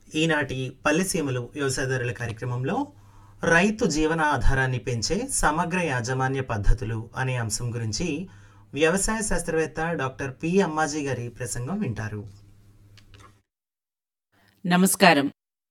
ఈనాటి పల్లెసీమలు వ్యవసాయదారుల కార్యక్రమంలో రైతు జీవన ఆధారాన్ని పెంచే సమగ్ర యాజమాన్య పద్ధతులు అనే అంశం గురించి వ్యవసాయ శాస్త్రవేత్త డాక్టర్ పి అమ్మాజీ గారి ప్రసంగం వింటారు నమస్కారం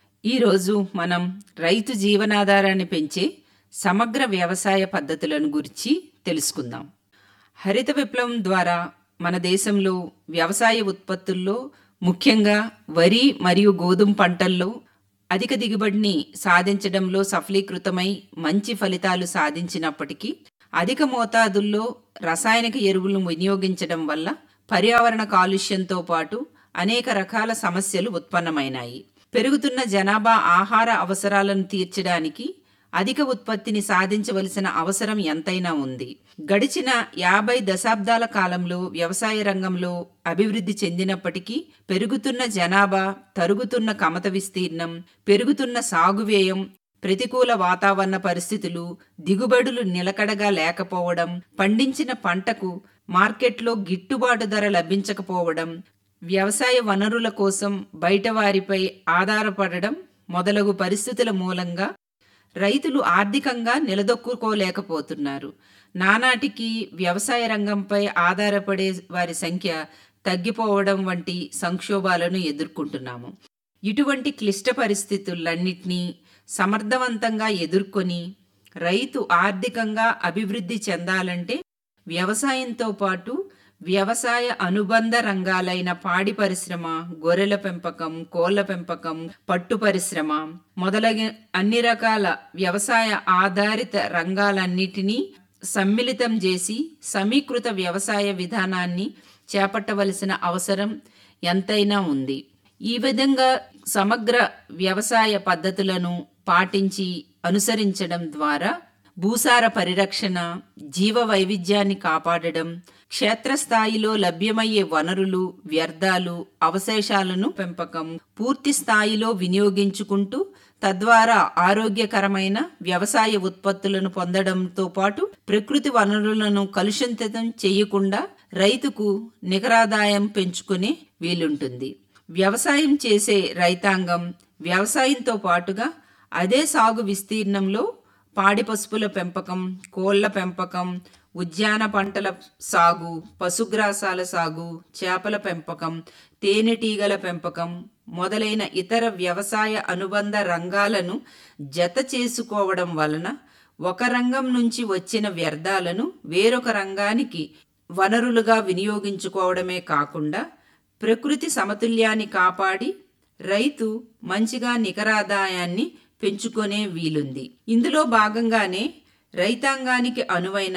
ఈరోజు మనం రైతు జీవనాధారాన్ని పెంచే సమగ్ర వ్యవసాయ పద్ధతులను గురించి తెలుసుకుందాం హరిత విప్లవం ద్వారా మన దేశంలో వ్యవసాయ ఉత్పత్తుల్లో ముఖ్యంగా వరి మరియు గోధుమ పంటల్లో అధిక దిగుబడిని సాధించడంలో సఫలీకృతమై మంచి ఫలితాలు సాధించినప్పటికీ అధిక మోతాదుల్లో రసాయనిక ఎరువులను వినియోగించడం వల్ల పర్యావరణ కాలుష్యంతో పాటు అనేక రకాల సమస్యలు ఉత్పన్నమైనాయి పెరుగుతున్న జనాభా ఆహార అవసరాలను తీర్చడానికి అధిక ఉత్పత్తిని సాధించవలసిన అవసరం ఎంతైనా ఉంది గడిచిన యాభై దశాబ్దాల కాలంలో వ్యవసాయ రంగంలో అభివృద్ధి చెందినప్పటికీ పెరుగుతున్న జనాభా తరుగుతున్న కమత విస్తీర్ణం పెరుగుతున్న సాగు వ్యయం ప్రతికూల వాతావరణ పరిస్థితులు దిగుబడులు నిలకడగా లేకపోవడం పండించిన పంటకు మార్కెట్లో గిట్టుబాటు ధర లభించకపోవడం వ్యవసాయ వనరుల కోసం బయట వారిపై ఆధారపడడం మొదలగు పరిస్థితుల మూలంగా రైతులు ఆర్థికంగా నిలదొక్కుకోలేకపోతున్నారు నానాటికి వ్యవసాయ రంగంపై ఆధారపడే వారి సంఖ్య తగ్గిపోవడం వంటి సంక్షోభాలను ఎదుర్కొంటున్నాము ఇటువంటి క్లిష్ట పరిస్థితులన్నింటినీ సమర్థవంతంగా ఎదుర్కొని రైతు ఆర్థికంగా అభివృద్ధి చెందాలంటే వ్యవసాయంతో పాటు వ్యవసాయ అనుబంధ రంగాలైన పాడి పరిశ్రమ గొర్రెల పెంపకం కోళ్ల పెంపకం పట్టు పరిశ్రమ మొదలగు అన్ని రకాల వ్యవసాయ ఆధారిత రంగాలన్నిటినీ సమ్మిళితం చేసి సమీకృత వ్యవసాయ విధానాన్ని చేపట్టవలసిన అవసరం ఎంతైనా ఉంది ఈ విధంగా సమగ్ర వ్యవసాయ పద్ధతులను పాటించి అనుసరించడం ద్వారా భూసార పరిరక్షణ జీవ వైవిధ్యాన్ని కాపాడడం క్షేత్రస్థాయిలో లభ్యమయ్యే వనరులు వ్యర్థాలు అవశేషాలను పెంపకం పూర్తి స్థాయిలో వినియోగించుకుంటూ తద్వారా ఆరోగ్యకరమైన వ్యవసాయ ఉత్పత్తులను పొందడంతో పాటు ప్రకృతి వనరులను కలుషితం చేయకుండా రైతుకు నికరాదాయం పెంచుకునే వీలుంటుంది వ్యవసాయం చేసే రైతాంగం వ్యవసాయంతో పాటుగా అదే సాగు విస్తీర్ణంలో పాడి పసుపుల పెంపకం కోళ్ల పెంపకం ఉద్యాన పంటల సాగు పశుగ్రాసాల సాగు చేపల పెంపకం తేనెటీగల పెంపకం మొదలైన ఇతర వ్యవసాయ అనుబంధ రంగాలను జత చేసుకోవడం వలన ఒక రంగం నుంచి వచ్చిన వ్యర్థాలను వేరొక రంగానికి వనరులుగా వినియోగించుకోవడమే కాకుండా ప్రకృతి సమతుల్యాన్ని కాపాడి రైతు మంచిగా నికరాదాయాన్ని పెంచుకునే వీలుంది ఇందులో భాగంగానే రైతాంగానికి అనువైన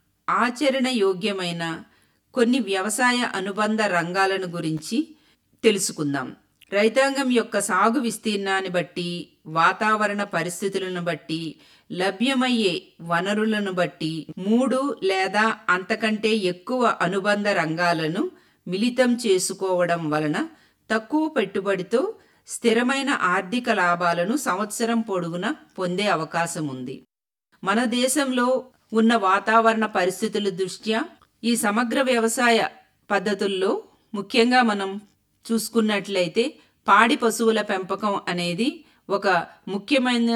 ఆచరణ యోగ్యమైన కొన్ని వ్యవసాయ అనుబంధ రంగాలను గురించి తెలుసుకుందాం రైతాంగం యొక్క సాగు విస్తీర్ణాన్ని బట్టి వాతావరణ పరిస్థితులను బట్టి లభ్యమయ్యే వనరులను బట్టి మూడు లేదా అంతకంటే ఎక్కువ అనుబంధ రంగాలను మిళితం చేసుకోవడం వలన తక్కువ పెట్టుబడితో స్థిరమైన ఆర్థిక లాభాలను సంవత్సరం పొడుగున పొందే అవకాశం ఉంది మన దేశంలో ఉన్న వాతావరణ పరిస్థితుల దృష్ట్యా ఈ సమగ్ర వ్యవసాయ పద్ధతుల్లో ముఖ్యంగా మనం చూసుకున్నట్లయితే పాడి పశువుల పెంపకం అనేది ఒక ముఖ్యమైన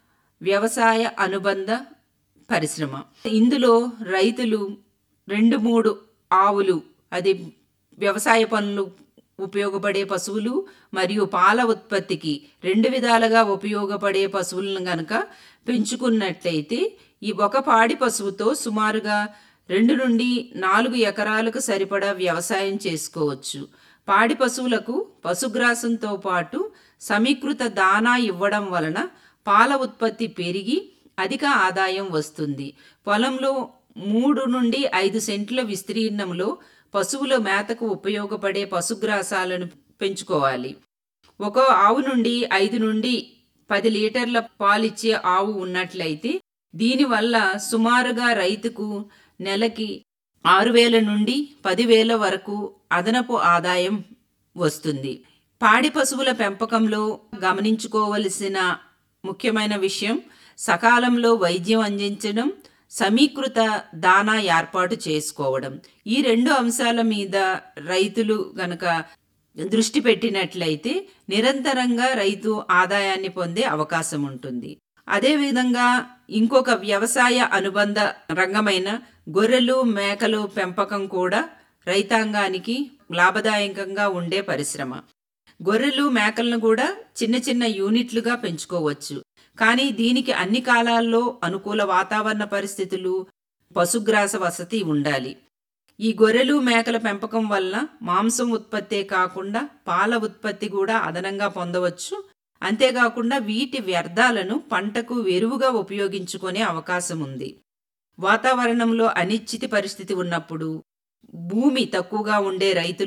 వ్యవసాయ అనుబంధ పరిశ్రమ ఇందులో రైతులు రెండు మూడు ఆవులు అది వ్యవసాయ పనులు ఉపయోగపడే పశువులు మరియు పాల ఉత్పత్తికి రెండు విధాలుగా ఉపయోగపడే పశువులను గనక పెంచుకున్నట్లయితే ఈ ఒక పాడి పశువుతో సుమారుగా రెండు నుండి నాలుగు ఎకరాలకు సరిపడా వ్యవసాయం చేసుకోవచ్చు పాడి పశువులకు పశుగ్రాసంతో పాటు సమీకృత దానా ఇవ్వడం వలన పాల ఉత్పత్తి పెరిగి అధిక ఆదాయం వస్తుంది పొలంలో మూడు నుండి ఐదు సెంట్ల విస్తీర్ణంలో పశువుల మేతకు ఉపయోగపడే పశుగ్రాసాలను పెంచుకోవాలి ఒక ఆవు నుండి ఐదు నుండి పది లీటర్ల పాలిచ్చే ఆవు ఉన్నట్లయితే దీనివల్ల సుమారుగా రైతుకు నెలకి ఆరు వేల నుండి పదివేల వరకు అదనపు ఆదాయం వస్తుంది పాడి పశువుల పెంపకంలో గమనించుకోవలసిన ముఖ్యమైన విషయం సకాలంలో వైద్యం అందించడం సమీకృత దానా ఏర్పాటు చేసుకోవడం ఈ రెండు అంశాల మీద రైతులు గనక దృష్టి పెట్టినట్లయితే నిరంతరంగా రైతు ఆదాయాన్ని పొందే అవకాశం ఉంటుంది అదేవిధంగా ఇంకొక వ్యవసాయ అనుబంధ రంగమైన గొర్రెలు మేకలు పెంపకం కూడా రైతాంగానికి లాభదాయకంగా ఉండే పరిశ్రమ గొర్రెలు మేకలను కూడా చిన్న చిన్న యూనిట్లుగా పెంచుకోవచ్చు కానీ దీనికి అన్ని కాలాల్లో అనుకూల వాతావరణ పరిస్థితులు పశుగ్రాస వసతి ఉండాలి ఈ గొర్రెలు మేకల పెంపకం వల్ల మాంసం ఉత్పత్తే కాకుండా పాల ఉత్పత్తి కూడా అదనంగా పొందవచ్చు అంతేకాకుండా వీటి వ్యర్థాలను పంటకు ఎరువుగా ఉపయోగించుకునే అవకాశం ఉంది వాతావరణంలో అనిశ్చితి పరిస్థితి ఉన్నప్పుడు భూమి తక్కువగా ఉండే రైతులు